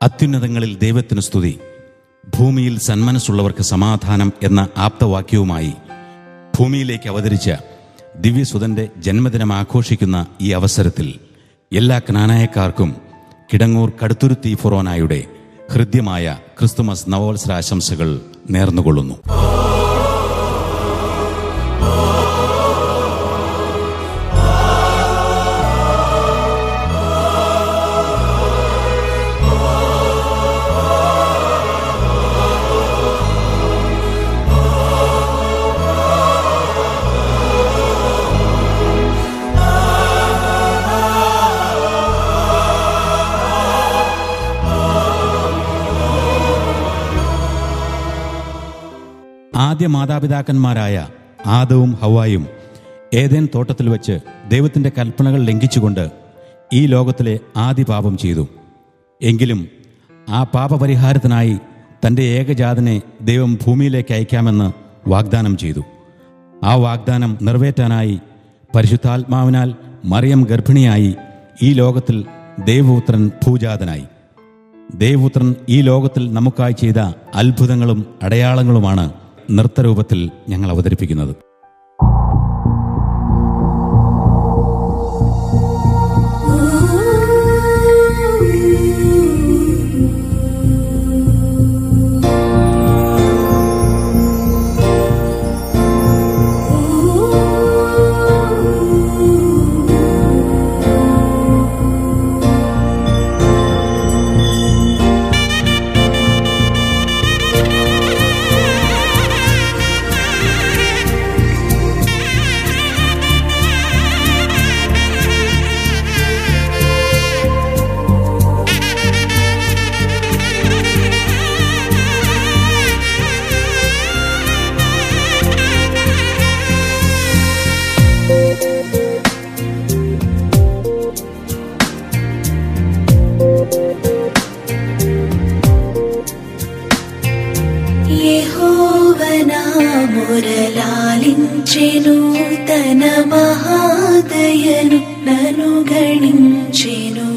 അത്യുന്നതങ്ങളിൽ ദൈവത്തിന് സ്തുതി ഭൂമിയിൽ സന്മനസ്സുള്ളവർക്ക് സമാധാനം എന്ന ആപ്തവാക്യവുമായി ഭൂമിയിലേക്ക് അവതരിച്ച ദിവ്യസുതന്റെ ജന്മദിനം ആഘോഷിക്കുന്ന ഈ അവസരത്തിൽ എല്ലാ ക്നാനായക്കാർക്കും കിടങ്ങൂർ കടുത്തുരുത്തി ഫൊറോനായുടെ ഹൃദ്യമായ ക്രിസ്തുമസ് നവോത്സരാശംസകൾ നേർന്നുകൊള്ളുന്നു ആദ്യ മാതാപിതാക്കന്മാരായ ആദവും ഹവായും ഏതേൻ തോട്ടത്തിൽ വച്ച് ദൈവത്തിൻ്റെ കൽപ്പനകൾ ലംഘിച്ചുകൊണ്ട് ഈ ലോകത്തിലെ ആദ്യ പാപം ചെയ്തു എങ്കിലും ആ പാപപരിഹാരത്തിനായി തൻ്റെ ഏകജാതനെ ദൈവം ഭൂമിയിലേക്ക് അയക്കാമെന്ന് വാഗ്ദാനം ചെയ്തു ആ വാഗ്ദാനം നിറവേറ്റാനായി പരിശുദ്ധാത്മാവിനാൽ മറിയം ഗർഭിണിയായി ഈ ലോകത്തിൽ ദൈവപുത്രൻ ഭൂജാതനായി ദേവപുത്രൻ ഈ ലോകത്തിൽ നമുക്കായി ചെയ്ത അത്ഭുതങ്ങളും അടയാളങ്ങളുമാണ് നൃത്തരൂപത്തിൽ ഞങ്ങൾ അവതരിപ്പിക്കുന്നത് యెహోవనా మురలాలించెను తన మహాదయను నను గణించెను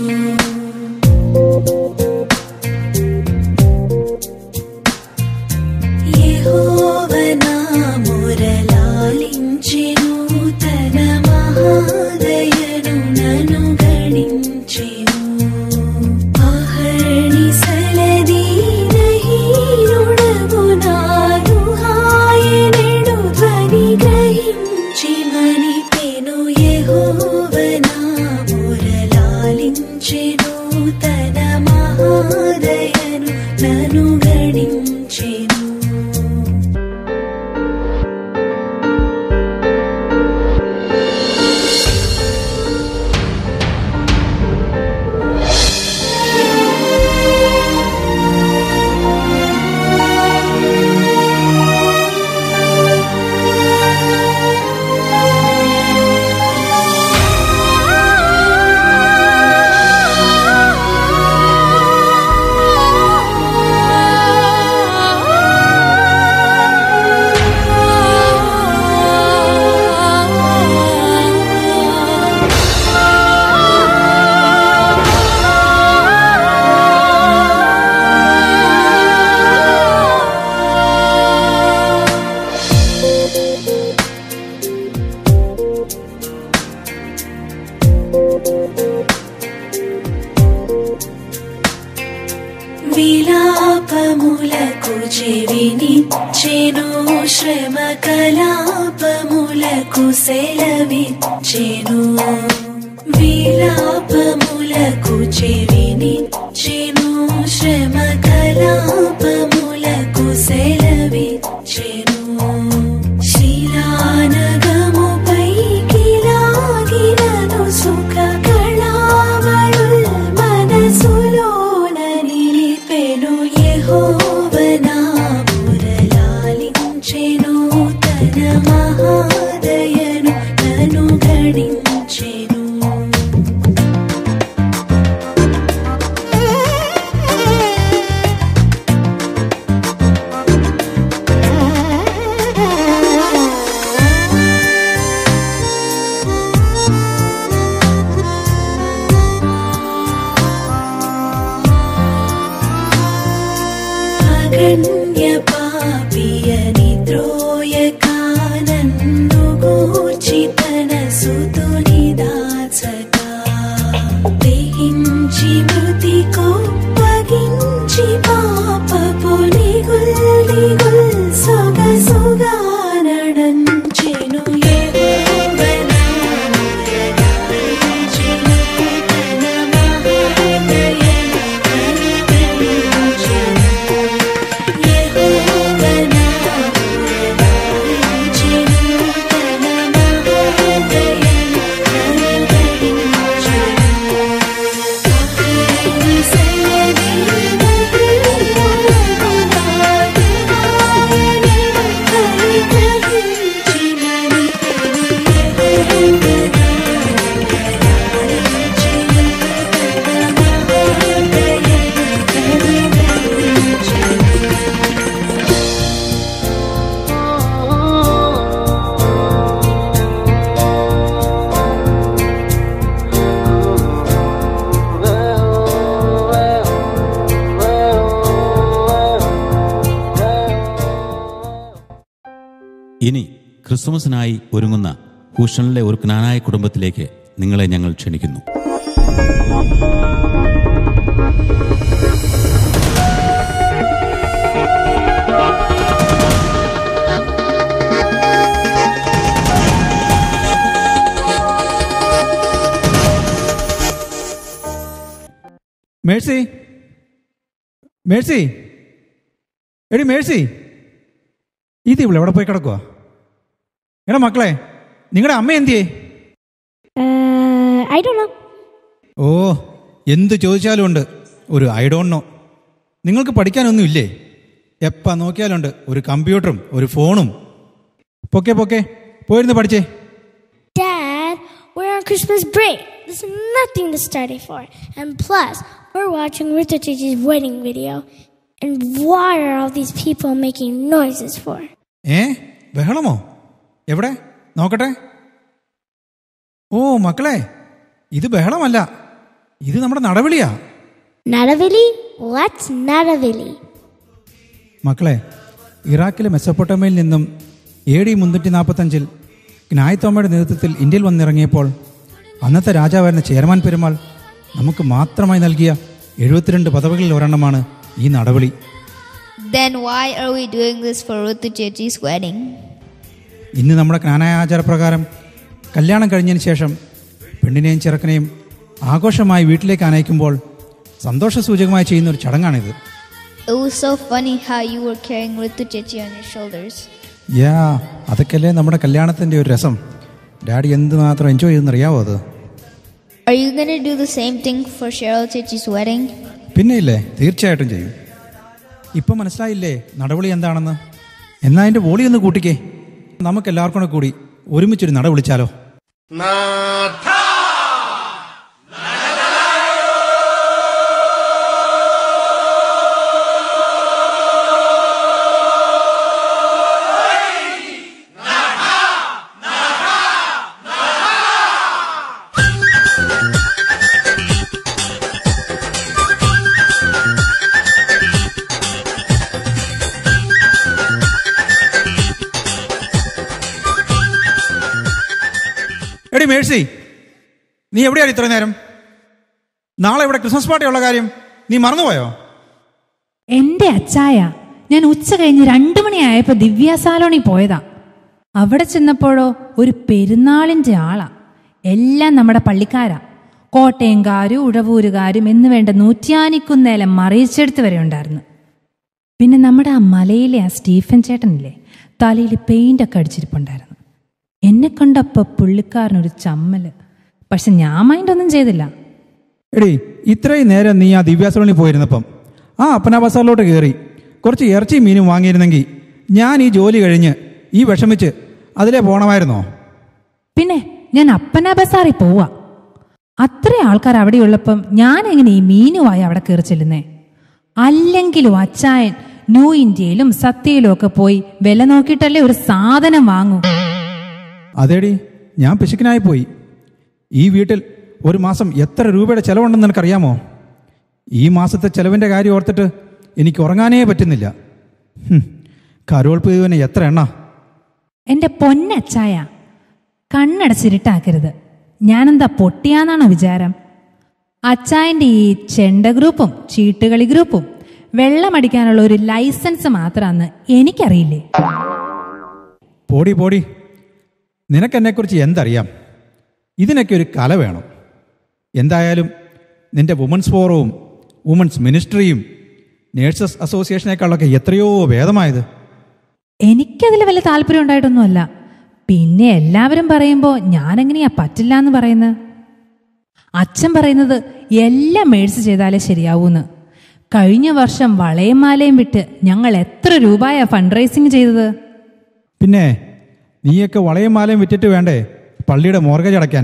యెహోవనా మురలాలించెను తన మహాదయను నను గణించెను అహర్నిశలదీనహీనుడగునాను హాయనెడు ధ్వని గ్రహించి మనిపెను యెహోవనా మురలాలించెను తన మహాదయను నను గణించెను విలాపములకు చెవినిచ్చెను శ్రమ కలాపములకు సెలవిచ్చెను విలాపములకు చెవినిచ్చెను శ్రమ కలాపములకు సెలవిచ్చెను శిలానగముపై కిలాగినను సుఖ కళావళుల్ మనసులోన నిలిపెను యెహోవనా మురలాలించెను తన మహాదయను నను గణించెను ഇനി ക്രിസ്മസിനായി ഒരുങ്ങുന്ന ഹൂഷണിലെ ഒരു ജ്ഞാനായ കുടുംബത്തിലേക്ക് നിങ്ങളെ ഞങ്ങൾ ക്ഷണിക്കുന്നു മേഴ്സി മേഴ്സി എടി മേഴ്സി ഇത് ഇവിടെ എവിടെ പോയി കിടക്കുക എടാ മക്കളെ നിങ്ങളുടെ അമ്മ എന്തിയേ Uh, I don't know. ഓ എന്ത് ചോദിച്ചാലും ഉണ്ട് ഒരു ഐ ഡോണ്ട് നോ നിങ്ങൾക്ക് പഠിക്കാനൊന്നും ഇല്ലേ എപ്പോൾ നോക്കിയാലുണ്ട് ഒരു കമ്പ്യൂട്ടറും ഒരു ഫോണും പൊക്കെ പൊക്കെ പോയിരുന്ന് പഠിച്ചേ Dad, we're on Christmas break. There's nothing to study for. And plus, we're watching Rita Chichi's wedding video. And why are all these people making noises for? ഏ ബഹളമോ എവിടെ നോക്കട്ടെ ഓ മക്കളെ ഇത് ബഹളമല്ല ഇത് നമ്മുടെ നടവിളിയാ Nadavili? What's Nadavili? മക്കളെ ഇറാഖിലെ മെസ്സപ്പൊട്ടമയിൽ നിന്നും എ ഡി മുന്നൂറ്റി നാൽപ്പത്തഞ്ചിൽ ഗ്നായത്തോമയുടെ നേതൃത്വത്തിൽ ഇന്ത്യയിൽ വന്നിറങ്ങിയപ്പോൾ അന്നത്തെ രാജാവായിരുന്ന ചെയർമാൻ പെരുമാൾ നമുക്ക് മാത്രമായി നൽകിയ എഴുപത്തിരണ്ട് പദവികളിൽ ഒരെണ്ണമാണ് ഈ നടപടി Then why are we doing this for Rutu Chechi's wedding? ഇന്ന് നമ്മുടെ ജ്ഞാനായ ആചാരപ്രകാരം കല്യാണം കഴിഞ്ഞതിന് ശേഷം പെണ്ണിനെയും ചെറുക്കനെയും ആഘോഷമായി വീട്ടിലേക്ക് അനയിക്കുമ്പോൾ സന്തോഷസൂചകമായി ചെയ്യുന്ന ഒരു ചടങ്ങാണിത് It was so funny how you were carrying Rutu Chechi on your shoulders. യാ അതൊക്കെയല്ലേ നമ്മുടെ കല്യാണത്തിൻ്റെ ഒരു രസം ഡാഡി എന്തുമാത്രം എൻജോയ് ചെയ്തെന്നറിയാവോ അത് Are you gonna do the same thing for Cheryl Chechi's wedding? പിന്നെ ഇല്ലേ തീർച്ചയായിട്ടും ചെയ്യും ഇപ്പം മനസ്സിലായില്ലേ നടപടി എന്താണെന്ന് എന്നാ അതിൻ്റെ വോളി ഒന്ന് കൂട്ടിക്കേ നമുക്ക് എല്ലാവർക്കും കൂടെ കൂടി ഒരുമിച്ചൊരു നട വിളിച്ചാലോ എടി മേഴ്സി നീ എവിടെയാണ് ഇത്ര നേരം നാളെ ഇവിടെ ക്രിസ്മസ് പാർട്ടി ഉള്ള കാര്യം നീ മറന്നുപോയോ എന്റെ അച്ചായ ഞാൻ ഉച്ച കഴിഞ്ഞ് രണ്ടു മണിയായപ്പോ ദിവ്യ സാലോണി പോയതാ അവിടെ ചെന്നപ്പോഴോ ഒരു പെരുന്നാളിന്റെ ആളാ എല്ലാം നമ്മുടെ പള്ളിക്കാരാ കോട്ടയംകാരും ഉഴവൂരുകാരും എന്ന് വേണ്ട നൂറ്റിയാനിക്കുന്നേലം മറിയിച്ചെടുത്ത് വരെ ഉണ്ടായിരുന്നു പിന്നെ നമ്മുടെ ആ മലയിലെ ആ സ്റ്റീഫൻ ചേട്ടനില്ലേ തലയിൽ പെയിന്റ് ഒക്കെ അടിച്ചിരിപ്പുണ്ടായിരുന്നു എന്നെ കണ്ടപ്പോ പുള്ളിക്കാരനൊരു ചമ്മല് പക്ഷെ ഞാൻ മൈൻഡ് ഒന്നും ചെയ്തില്ല എടി ഇത്രയും നേരം നീ ആ ദിവ്യാസലോണി പോയിരുന്നപ്പം ആ അപ്പന ബസാറിലോട്ട് കയറി കുറച്ച് ഇറച്ചിയും മീനും വാങ്ങിയിരുന്നെങ്കിൽ ഞാൻ ഈ ജോലി കഴിഞ്ഞ് ഈ വിഷമിച്ച് അതിലേ പോണമായിരുന്നോ പിന്നെ ഞാൻ അപ്പന ബസാറിൽ പോവാ അത്ര ആൾക്കാർ അവിടെ ഉള്ളപ്പം ഞാൻ എങ്ങനെ ഈ മീനുമായി അവിടെ കയറി ചെല്ലുന്നേ അല്ലെങ്കിലും അച്ചായൻ ന്യൂ ഇന്ത്യയിലും സത്യയിലും ഒക്കെ പോയി വില നോക്കിയിട്ടല്ലേ ഒരു സാധനം വാങ്ങൂ അതേടി ഞാൻ പിശുക്കനായി പോയി ഈ വീട്ടിൽ ഒരു മാസം എത്ര രൂപയുടെ ചെലവുണ്ടെന്ന് നിനക്കറിയാമോ ഈ മാസത്തെ ചെലവിൻ്റെ കാര്യം ഓർത്തിട്ട് എനിക്ക് ഉറങ്ങാനേ പറ്റുന്നില്ല ഹും, കരോൾ പുതുവിന് എത്ര എണ്ണ എന്റെ പൊന്നച്ചായ കണ്ണടച്ചിരുട്ടാക്കരുത് ഞാനെന്താ പൊട്ടിയാന്നാണോ വിചാരം അച്ചായന്റെ ഈ ചെണ്ട ഗ്രൂപ്പും ചീട്ടുകളി ഗ്രൂപ്പും വെള്ളമടിക്കാനുള്ള ഒരു ലൈസൻസ് മാത്രമാണെന്ന് എനിക്കറിയില്ലേ പോടി പോടി നിനക്കെന്നെക്കുറിച്ച് എന്തറിയാം ഇതിനൊക്കെ ഒരു കല വേണം എന്തായാലും നിന്റെ വുമൻസ് ഫോറവും വുമൻസ് മിനിസ്ട്രിയും നേഴ്സസ് അസോസിയേഷനേക്കാളൊക്കെ എത്രയോ ഭേദമായത് എനിക്കതിൽ വല്ല താല്പര്യം ഉണ്ടായിട്ടൊന്നുമല്ല പിന്നെ എല്ലാവരും പറയുമ്പോൾ ഞാനെങ്ങനെയാ പറ്റില്ല എന്ന് പറയുന്നത് അച്ഛൻ പറയുന്നത് എല്ലാം മേടിച്ച് ചെയ്താലേ ശരിയാവൂന്ന് കഴിഞ്ഞ വർഷം വളയും മാലയും വിട്ട് ഞങ്ങൾ എത്ര രൂപയാ ഫണ്ട് റൈസിങ് ചെയ്തത് പിന്നെ നീയൊക്കെ വളയും മാലയും വിറ്റിട്ട് വേണ്ടേ പള്ളിയുടെ മോർഗേജ് അടയ്ക്കാൻ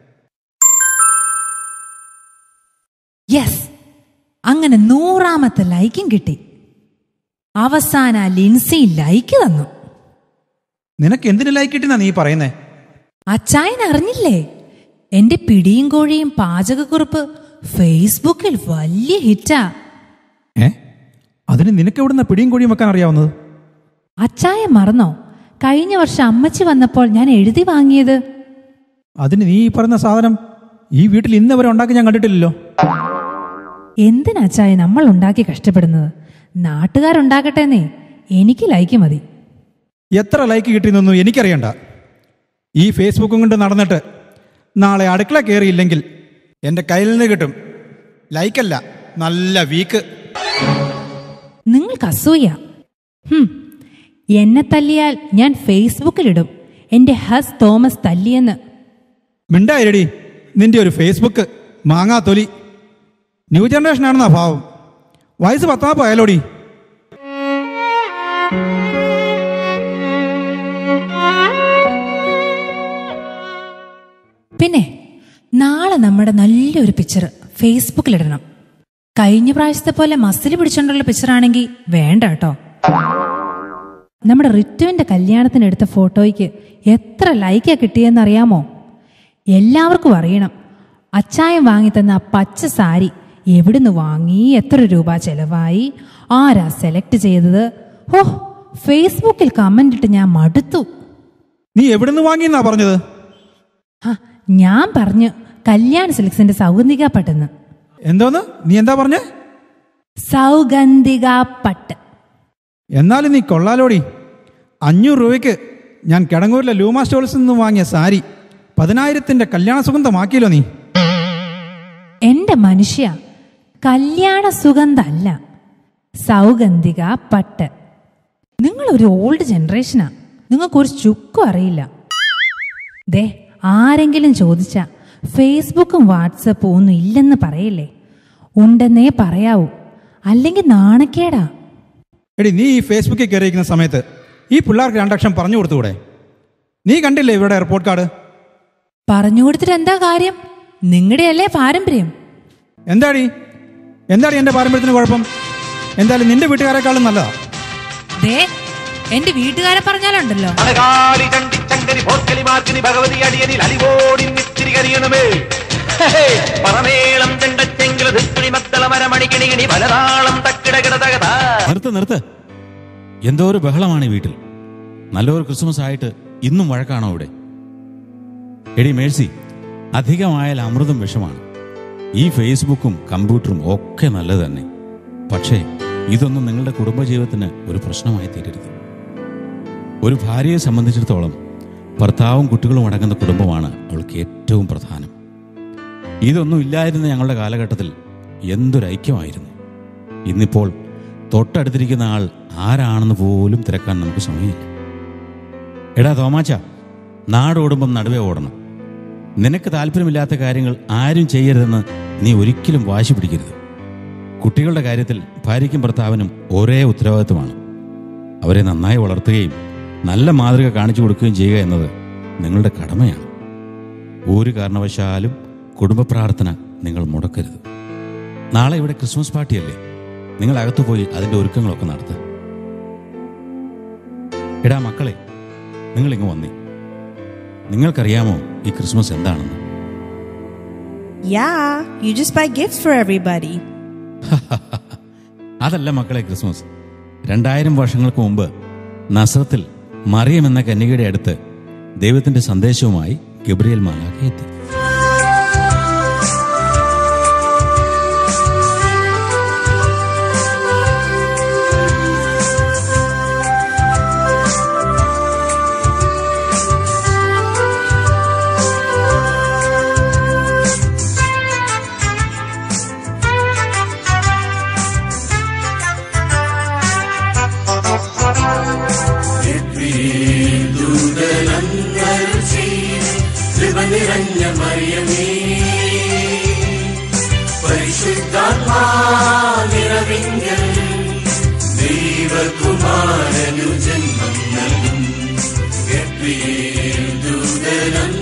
യെസ് അങ്ങനെ നൂറാമത്തെ ലൈക്കും കിട്ടി അവസാന ലിൻസി ലൈക്ക് തന്നു നിനക്ക് എന്തിനു ലൈക്ക് കിട്ടിയെന്നാ നീ പറയുന്നേ അച്ചായൻ അറിഞ്ഞില്ലേ എന്റെ പിടിയും കോഴിയും പാചകക്കുറിപ്പ് ഫേസ്ബുക്കിൽ വലിയ ഹിറ്റാ ഏ അതിന് നിനക്ക് എവിടുന്ന പിടിയും കൊഴിയും വെക്കാൻ അറിയാവുന്നത് അച്ചായൻ മറന്നോ കഴിഞ്ഞ വർഷം അമ്മച്ചി വന്നപ്പോൾ ഞാൻ എഴുതി വാങ്ങിയത് അതിന് നീ ഈ പറഞ്ഞ സാധനം ഈ വീട്ടിൽ ഇന്ന് വരെ ഉണ്ടാക്കി ഞാൻ കണ്ടിട്ടില്ലല്ലോ എന്തിനാ അച്ചായ നമ്മൾ ഉണ്ടാക്കി കഷ്ടപ്പെടുന്നത് നാട്ടുകാരുണ്ടാക്കട്ടെന്നേ എനിക്ക് ലൈക്ക് മതി എത്ര ലൈക്ക് കിട്ടിയെന്നൊന്നും എനിക്കറിയണ്ട ഈ ഫേസ്ബുക്കും കൊണ്ട് നടന്നിട്ട് നാളെ അടുക്കള കയറിയില്ലെങ്കിൽ എൻ്റെ കയ്യിൽ നിന്ന് കിട്ടും ലൈക്കല്ല നല്ല വീക്ക് നിങ്ങൾക്ക് അസൂയ ഹും, എന്നെ തല്ലിയാൽ ഞാൻ ഫേസ്ബുക്കിലിടും എന്റെ ഹസ് തോമസ് തല്ലിയെന്ന് മിണ്ടായിരടി നിന്റെ ഒരു ഫേസ്ബുക്ക് മാങ്ങാ തൊലി ന്യൂ ജനറേഷൻ ആണെന്നാ ഭാവം വയസ്സ് പത്താപ്പ് ആയാലോടി പിന്നെ നാളെ നമ്മുടെ നല്ലൊരു പിക്ചർ ഫേസ്ബുക്കിലിടണം കഴിഞ്ഞ പ്രാവശ്യത്തെ പോലെ മസിൽ പിടിച്ചോണ്ടുള്ള പിക്ചറാണെങ്കിൽ വേണ്ട കേട്ടോ നമ്മുടെ റിറ്റുവിന്റെ കല്യാണത്തിന് എടുത്ത ഫോട്ടോയ്ക്ക് എത്ര ലൈക്കാ കിട്ടിയെന്നറിയാമോ എല്ലാവർക്കും അറിയണം അച്ചായം വാങ്ങിത്തന്ന ആ പച്ച സാരി എവിടുന്ന് വാങ്ങി എത്ര രൂപ ചെലവായി ആരാ സെലക്ട് ചെയ്തത് ഓ ഫേസ്ബുക്കിൽ കമന്റ് ഇട്ട് ഞാൻ മടുത്തു നീ എവിടുന്ന് വാങ്ങിയെന്നാ പറഞ്ഞത് ഹ, ഞാൻ പറഞ്ഞു കല്യാൺ സിൽക്സിന്റെ സൗഗന്ധിക പട്ടെന്ന് എന്തോന്ന് നീ എന്താ പറഞ്ഞേ സൗഗന്ധിക പട്ട് എന്നാലും നീ കൊള്ളാലോടി അഞ്ഞൂറ് രൂപയ്ക്ക് ഞാൻ കിടങ്ങൂരിലെ ലൂമ സ്റ്റോൾസിൽ നിന്ന് വാങ്ങിയ സാരി പതിനായിരത്തിന്റെ കല്യാണ സുഗന്ധമാക്കിയല്ലോ നീ എന്റെ മനുഷ്യ കല്യാണ സുഗന്ധല്ല സൗഗന്ധിക പട്ട് നിങ്ങൾ ഒരു ഓൾഡ് ജനറേഷനാ നിങ്ങൾക്ക് ഒരു ചുക്കും അറിയില്ല ദേ ആരെങ്കിലും ചോദിച്ച ഫേസ്ബുക്കും വാട്സപ്പും ഒന്നും ഇല്ലെന്ന് പറയില്ലേ ഉണ്ടെന്നേ പറയാവൂ അല്ലെങ്കിൽ നാണക്കേടാ എടി നീ ഈ ഫേസ്ബുക്കിൽ കയറിയിരിക്കുന്ന സമയത്ത് ഈ പിള്ളേർക്ക് രണ്ടക്ഷരം പറഞ്ഞു കൊടുത്തുകൂടെ നീ കണ്ടില്ലേ ഇവിടെ എയർപോർട്ട് കാർഡ് പറഞ്ഞു കൊടുത്തിട്ട് എന്താ കാര്യം നിങ്ങളുടെയല്ലേ പാരമ്പര്യം എന്താടി എന്താടി എൻ്റെ പാരമ്പര്യത്തിന് കുഴപ്പം എന്തായാലും നിന്റെ വീട്ടുകാരെക്കാളും നല്ലതാ ദേ എന്റെ വീട്ടുകാരെ പറഞ്ഞാലുണ്ടല്ലോ അനകാലി ചണ്ടി ചങ്കരി പോർക്കലി മാർക്കിനി ഭഗവതി അടിയനിൽ അലിവോടി നിത്തിരി കരിയണമേ പറമേളം ചെണ്ടച്ചെങ്കില ധിക്കുണി മക്കള മരമണി കിണികിണി പലതാളം തക്കിട കിടതകത നിർത്ത് നിർത്ത് എന്തോ ഒരു ബഹളമാണ് ഈ വീട്ടിൽ നല്ലൊരു ക്രിസ്മസ് ആയിട്ട് ഇന്നും വഴക്കാണോ ഇവിടെ എടി മേഴ്സി അധികമായാൽ അമൃതം വിഷമാണ് ഈ ഫേസ്ബുക്കും കമ്പ്യൂട്ടറും ഒക്കെ നല്ലത് തന്നെ പക്ഷേ ഇതൊന്നും നിങ്ങളുടെ കുടുംബജീവിതത്തിന് ഒരു പ്രശ്നമായി തീരരുത് ഒരു ഭാര്യയെ സംബന്ധിച്ചിടത്തോളം ഭർത്താവും കുട്ടികളും അടങ്ങുന്ന കുടുംബമാണ് അവൾക്ക് ഏറ്റവും പ്രധാനം ഇതൊന്നും ഇല്ലായിരുന്ന ഞങ്ങളുടെ കാലഘട്ടത്തിൽ എന്തൊരു ഐക്യമായിരുന്നു ഇന്നിപ്പോൾ തൊട്ടടുത്തിരിക്കുന്ന ആൾ ആരാണെന്ന് പോലും തിരക്കാൻ നമുക്ക് സമയമില്ല എടാ തോമാച്ച നാടോടുമ്പം നടുവേ ഓടണം നിനക്ക് താല്പര്യമില്ലാത്ത കാര്യങ്ങൾ ആരും ചെയ്യരുതെന്ന് നീ ഒരിക്കലും വാശി പിടിക്കരുത് കുട്ടികളുടെ കാര്യത്തിൽ ഭാര്യയ്ക്കും ഭർത്താവിനും ഒരേ ഉത്തരവാദിത്വമാണ് അവരെ നന്നായി വളർത്തുകയും നല്ല മാതൃക കാണിച്ചു കൊടുക്കുകയും ചെയ്യുക എന്നത് നിങ്ങളുടെ കടമയാണ് ഒരു കാരണവശാലും കുടുംബ പ്രാർത്ഥന നിങ്ങൾ മുടക്കരുത് നാളെ ഇവിടെ ക്രിസ്മസ് പാർട്ടിയല്ലേ നിങ്ങൾ അകത്തു പോയി അതിന്റെ ഒരുക്കങ്ങളൊക്കെ നടത്തുക എടാ മക്കളെ നിങ്ങൾ ഇങ്ങ് വന്നേ നിങ്ങൾക്കറിയാമോ ഈ ക്രിസ്മസ് എന്താണെന്ന് Yeah, you just buy gifts for everybody. അതല്ല മക്കളെ ക്രിസ്മസ് രണ്ടായിരം വർഷങ്ങൾക്ക് മുമ്പ് നസറത്തിൽ മറിയം എന്ന കന്യകയുടെ അടുത്ത് ദൈവത്തിന്റെ സന്ദേശവുമായി ഗബ്രിയേൽ മാലാഖ എത്തി ദൈവകുമാരനു ജന്മം നൽകും ഗബ്രിയേൽ ദൂതനം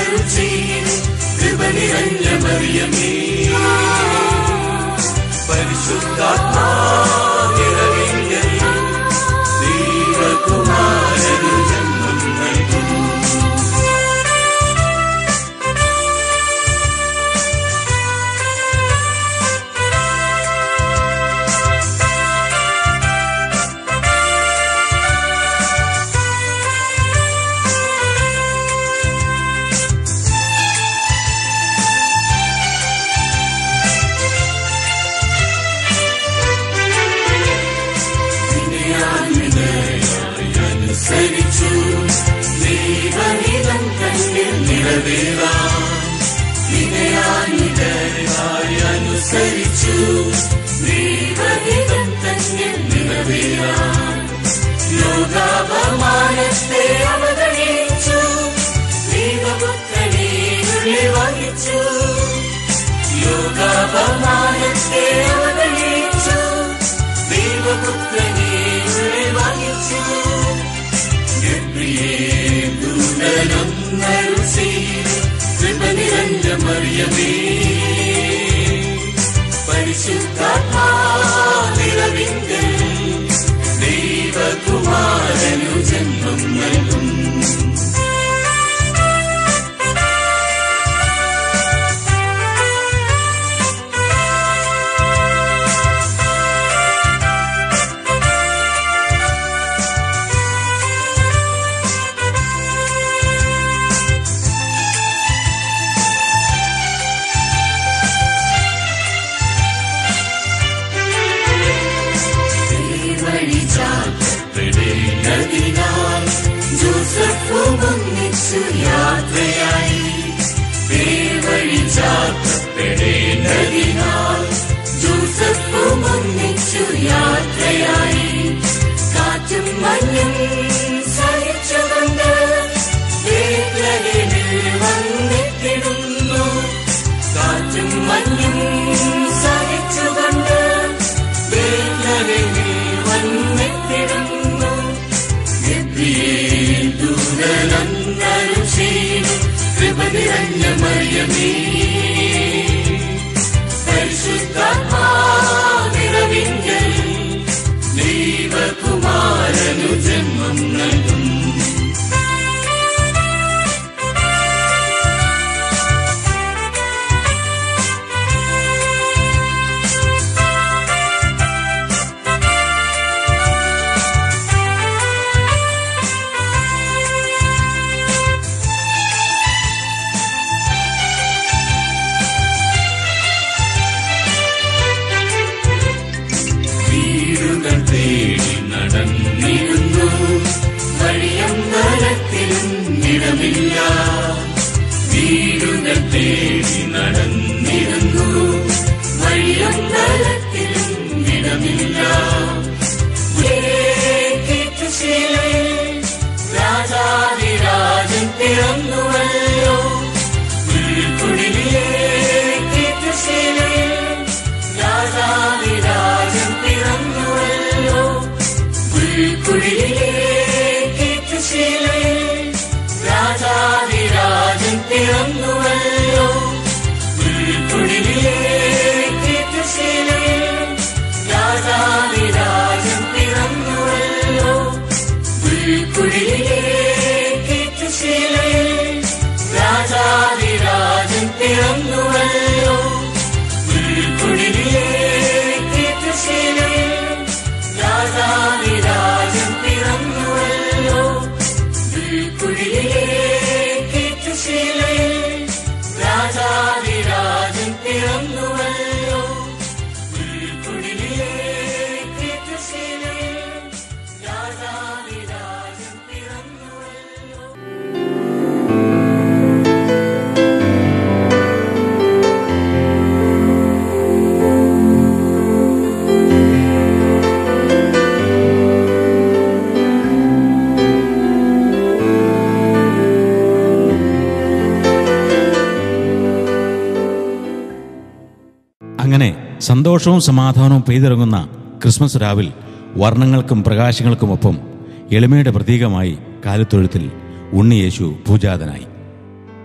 അങ്ങനെ സന്തോഷവും സമാധാനവും പെയ്തിറങ്ങുന്ന ക്രിസ്മസ് രാവിൽ വർണ്ണങ്ങൾക്കും പ്രകാശങ്ങൾക്കുമൊപ്പം എളിമയുടെ പ്രതീകമായി കാലത്തൊഴുത്തിൽ ഉണ്ണിയേശു പൂജാതനായി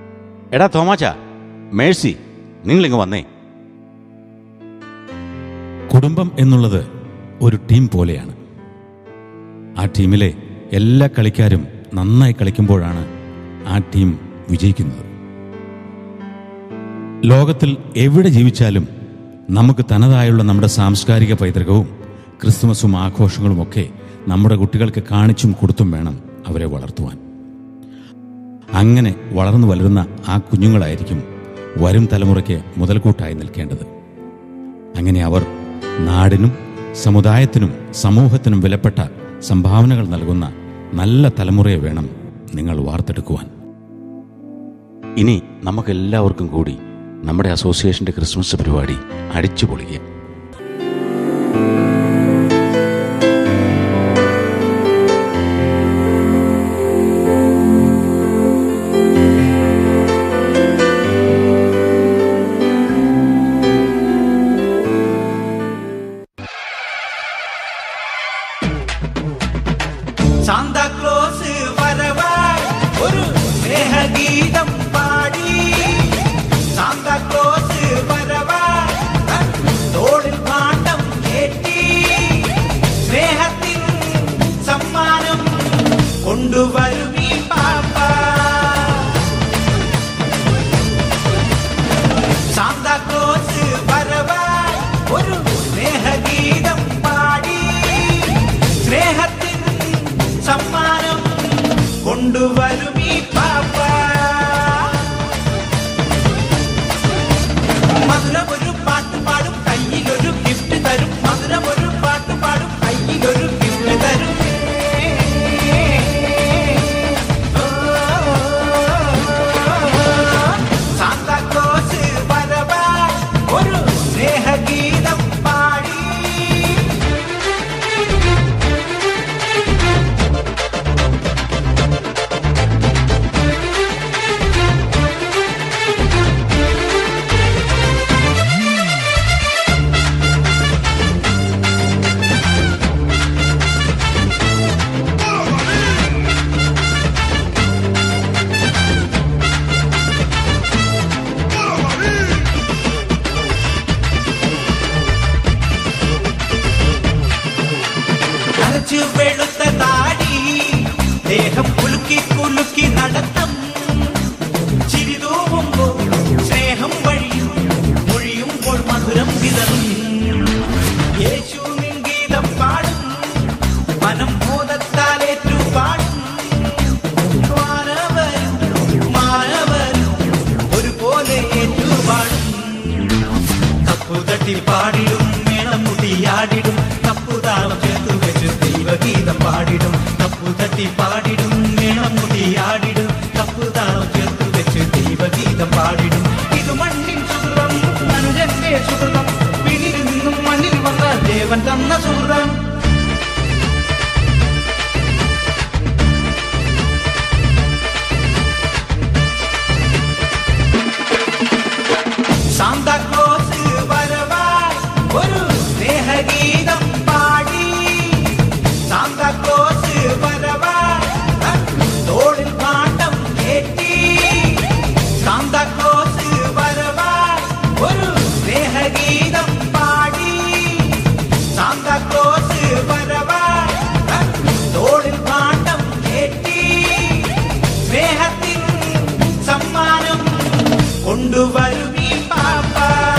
എടാ തോമാച്ച മേഴ്സി നിങ്ങളിങ്ങ് വന്നേ കുടുംബം എന്നുള്ളത് ഒരു ടീം പോലെയാണ് ആ ടീമിലെ എല്ലാ കളിക്കാരും നന്നായി കളിക്കുമ്പോഴാണ് ആ ടീം വിജയിക്കുന്നത് ലോകത്തിൽ എവിടെ ജീവിച്ചാലും നമുക്ക് തനതായുള്ള നമ്മുടെ സാംസ്കാരിക പൈതൃകവും ക്രിസ്തുമസും ആഘോഷങ്ങളുമൊക്കെ നമ്മുടെ കുട്ടികൾക്ക് കാണിച്ചും കൊടുത്തും വേണം അവരെ വളർത്തുവാൻ അങ്ങനെ വളർന്നു വളരുന്ന ആ കുഞ്ഞുങ്ങളായിരിക്കും വരും തലമുറയ്ക്ക് മുതൽക്കൂട്ടായി നിൽക്കേണ്ടത് അങ്ങനെ അവർ നാടിനും സമുദായത്തിനും സമൂഹത്തിനും വിലപ്പെട്ട സംഭാവനകൾ നൽകുന്ന നല്ല തലമുറയെ വേണം നിങ്ങൾ വാർത്തെടുക്കുവാൻ ഇനി നമുക്കെല്ലാവർക്കും കൂടി നമ്മുടെ അസോസിയേഷന്റെ ക്രിസ്മസ് പരിപാടി അടിച്ചു പൊളിക്കുക സാന്താക്ലോസ് വരവായി ഒരു സ്നേഹഗീതം പാടി സാന്താക്ലോസ് വരവായി തൻ തോളിൽ പാട്ടം കേട്ടി സ്നേഹത്തിൻ സമ്മാനം കൊണ്ടുവരും ഈ പാപ്പ സാന്താക്ലോസ് വരവായി ഒരു സ്നേഹഗീതം പാടി സ്നേഹത്തിൻ സമ്മാനം കൊണ്ടുവരും ഈ പാപ്പ മധുരമൊരു പാട്ട് പാടും കയ്യിലൊരു ഗിഫ്റ്റ് തരും മധുരമൊരു പാട്ട് പാടും കയ്യിലൊരു ഗിഫ്റ്റ് തരും സാന്താക്ലോസ് വരവായി ഒരു സ്നേഹഗീതം പാടി നനച്ചു വെളുത്ത താടി ദേഹം കുലുക്കി കുലുക്കി നടത്തം ചിരി തൂവുമ്പോൾ സ്നേഹം വഴിയും മൊഴിയുമ്പോൾ മധുരം വിതറും യേശു നിൻ ഗീതം പാടും മനം ബോധത്താലേറ്റു പാടും മാനവരും മാനവരും ഒരുപോലെ ഏറ്റുപാടും തപ്പു തട്ടി പാടിടും മേളം മുടിയാടിടും തപ്പുതാളം ചേർത്തു വെച്ച് ദൈവഗീതം പാടിടും തപ്പു തട്ടി പാടിടും മേളം മുടിയാടിടും തപ്പുതാളം ചേർത്തു വെച്ച് ദൈവഗീതം പാടിടും ഇത് മണ്ണിൻ സുഹൃതം മനുജന്റെ സുഹൃതം പിന്നിൽ നിന്നും മണ്ണിൽ വന്ന ദേവൻ തന്ന സുഹൃതം സാന്താക്ലോസ് വരവായി ഒരു സ്നേഹഗീതം പാടി സാന്താക്ലോസ് വരവായി തൻ തോളിൽ പാട്ടം കേട്ടി സാന്താക്ലോസ് വരവായി ഒരു സ്നേഹഗീതം പാടി സാന്താക്ലോസ് വരവായി തൻ തോളിൽ പാട്ടം കേട്ടി സ്നേഹത്തിൻ സമ്മാനം കൊണ്ടുവരും ഈ പാപ്പ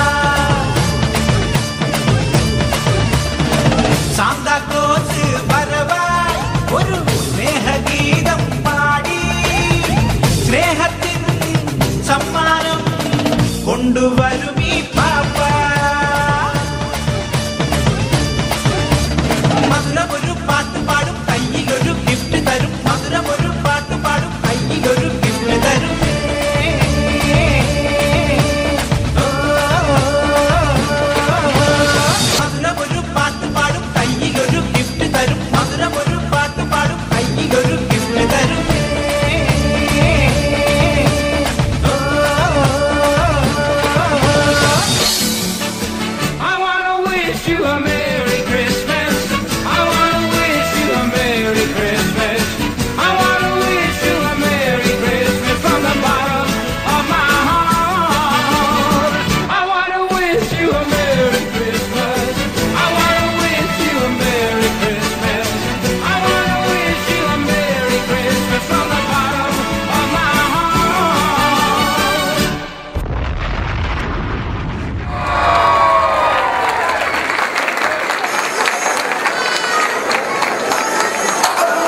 സാന്താക്ലോസ് വരവായി ഒരു സ്നേഹഗീതം പാടി സ്നേഹത്തിൻ സമ്മാനം കൊണ്ടുവരും ഈ